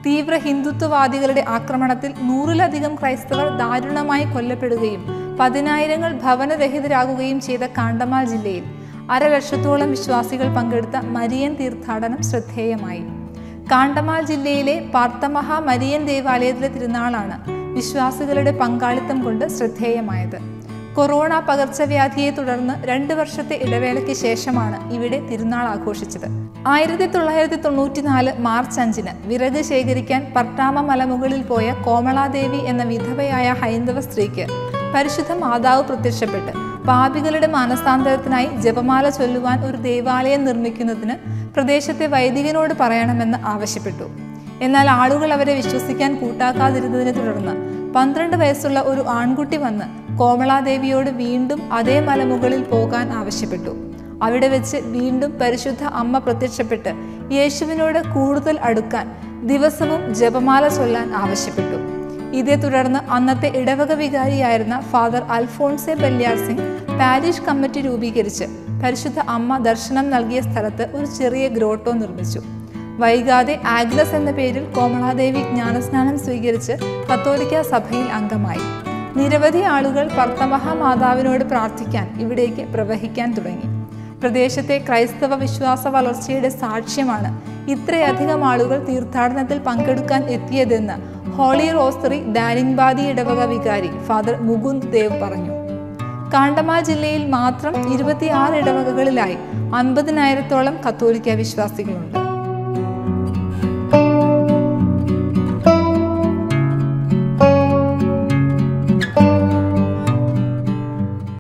തീവ്ര ഹിന്ദുത്വവാദികളുടെ ആക്രമണത്തിൽ നൂറിലധികം ക്രൈസ്തവർ ദാരുണമായി കൊല്ലപ്പെടുകയും പതിനായിരങ്ങൾ ഭവനരഹിതരാകുകയും ചെയ്ത കാണ്ടമാൽ ജില്ലയിൽ അരലക്ഷത്തോളം വിശ്വാസികൾ പങ്കെടുത്ത മരിയൻ തീർത്ഥാടനം ശ്രദ്ധേയമായി കാണ്ടമാൽ ജില്ലയിലെ പാർത്തമഹ മരിയൻ ദേവാലയത്തിലെ തിരുനാളാണ് വിശ്വാസികളുടെ പങ്കാളിത്തം കൊണ്ട് ശ്രദ്ധേയമായത് കൊറോണ പകർച്ചവ്യാധിയെ തുടർന്ന് രണ്ട് വർഷത്തെ ഇടവേളയ്ക്ക് ശേഷമാണ് ഇവിടെ തിരുനാൾ ആഘോഷിച്ചത് ആയിരത്തി തൊള്ളായിരത്തി തൊണ്ണൂറ്റിനാല് മാർച്ച് അഞ്ചിന് വിറക് ശേഖരിക്കാൻ പട്ടാമ മലമുകളിൽ പോയ കോമളാദേവി എന്ന വിധവയായ ഹൈന്ദവ സ്ത്രീക്ക് പരിശുദ്ധ മാതാവ് പ്രത്യക്ഷപ്പെട്ട് പാപികളുടെ മാനസാന്തരത്തിനായി ജപമാല ചൊല്ലുവാൻ ഒരു ദേവാലയം നിർമ്മിക്കുന്നതിന് പ്രദേശത്തെ വൈദികനോട് പറയണമെന്ന് ആവശ്യപ്പെട്ടു എന്നാൽ ആളുകൾ അവരെ വിശ്വസിക്കാൻ കൂട്ടാക്കാതിരുന്നതിനെ തുടർന്ന് പന്ത്രണ്ട് വയസ്സുള്ള ഒരു ആൺകുട്ടി വന്ന് കോമളാദേവിയോട് വീണ്ടും അതേ മലമുകളിൽ പോകാൻ ആവശ്യപ്പെട്ടു അവിടെ വെച്ച് വീണ്ടും പരിശുദ്ധ അമ്മ പ്രത്യക്ഷപ്പെട്ട് യേശുവിനോട് കൂടുതൽ അടുക്കാൻ ദിവസവും ജപമാല ചൊല്ലാൻ ആവശ്യപ്പെട്ടു ഇതേ തുടർന്ന് അന്നത്തെ ഇടവക വികാരിയായിരുന്ന ഫാദർ അൽഫോൺസെ ബല്യാർ സിംഗ് പാരിഷ് കമ്മിറ്റി രൂപീകരിച്ച് പരിശുദ്ധ അമ്മ ദർശനം നൽകിയ സ്ഥലത്ത് ഒരു ചെറിയ ഗ്രോട്ടോ നിർമ്മിച്ചു വൈകാതെ ആഗ്ലസ് എന്ന പേരിൽ കോമളാദേവി ജ്ഞാനസ്നാനം സ്വീകരിച്ച് കത്തോലിക്ക സഭയിൽ അംഗമായി നിരവധി ആളുകൾ പർത്തമഹ മാതാവിനോട് പ്രാർത്ഥിക്കാൻ ഇവിടേക്ക് പ്രവഹിക്കാൻ തുടങ്ങി പ്രദേശത്തെ ക്രൈസ്തവ വിശ്വാസ വളർച്ചയുടെ സാക്ഷ്യമാണ് ഇത്രയധികം ആളുകൾ തീർത്ഥാടനത്തിൽ പങ്കെടുക്കാൻ എത്തിയതെന്ന് ഹോളി റോസറി ദാരിങ്ബാദി ഇടവക വികാരി ഫാദർ മുകുന്ദ് ദേവ് പറഞ്ഞു കാണ്ടമാൽ ജില്ലയിൽ മാത്രം ഇരുപത്തിയാറ് ഇടവകകളിലായി അൻപതിനായിരത്തോളം കത്തോലിക്ക വിശ്വാസികളുണ്ട്